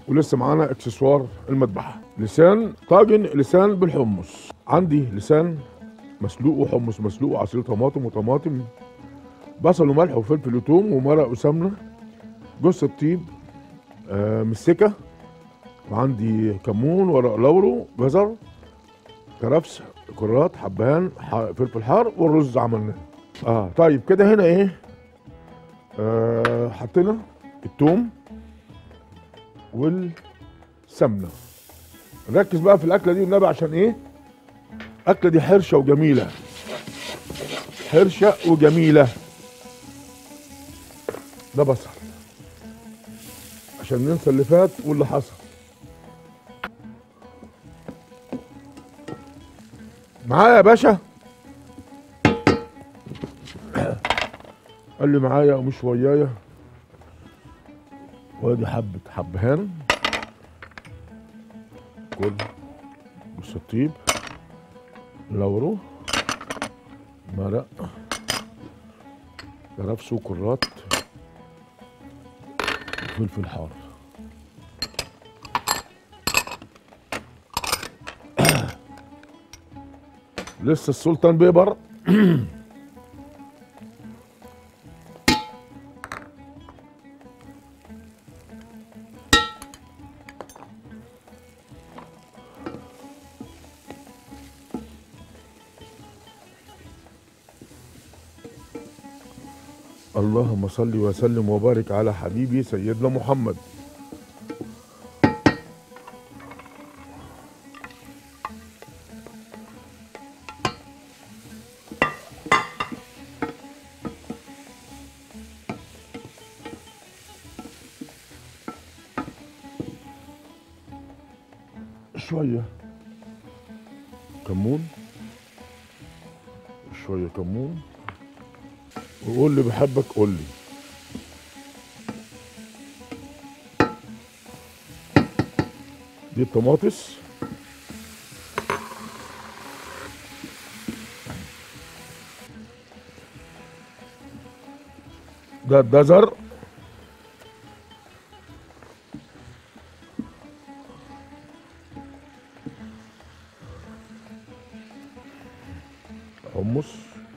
ولسه معانا اكسسوار المذبحه لسان طاجن لسان بالحمص عندي لسان مسلوق وحمص مسلوق وعصير طماطم وطماطم بصل وملح وفلفل وثوم ومرق وسمنه جوز الطيب آه مسكه وعندي كمون ورق لورو جزر كرفس كرات حبهان ح- فلفل حار والرز عملناه اه طيب كده هنا ايه آه حطينا الثوم والسمنه نركز بقى في الاكله دي والنبي عشان ايه الاكله دي حرشه وجميله حرشه وجميله ده بصل عشان ننسى اللي فات واللي حصل معايا يا باشا قال لي معايا ومش ويايا وادي حبة حبهان كل بص الطيب لورو مرق كرفس وكرات وفلفل حار لسه السلطان بيبر اللهم صل وسلم وبارك على حبيبي سيدنا محمد شوية كمون شوية كمون وقول لي بحبك قول لي دي الطماطس ده الجزر حمص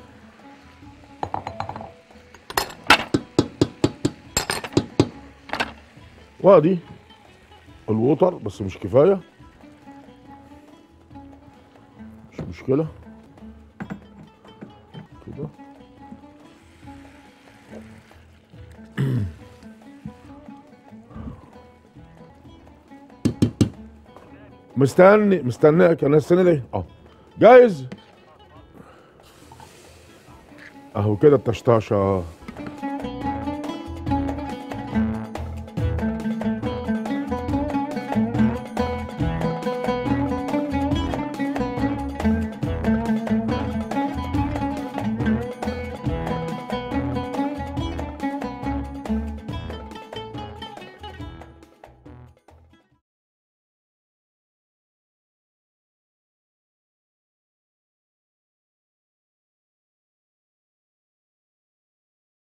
وادي الوتر بس مش كفايه مش مشكله كده مستني مستنيك انا استنى ليه اه جاهز اهو كده الطشطاشه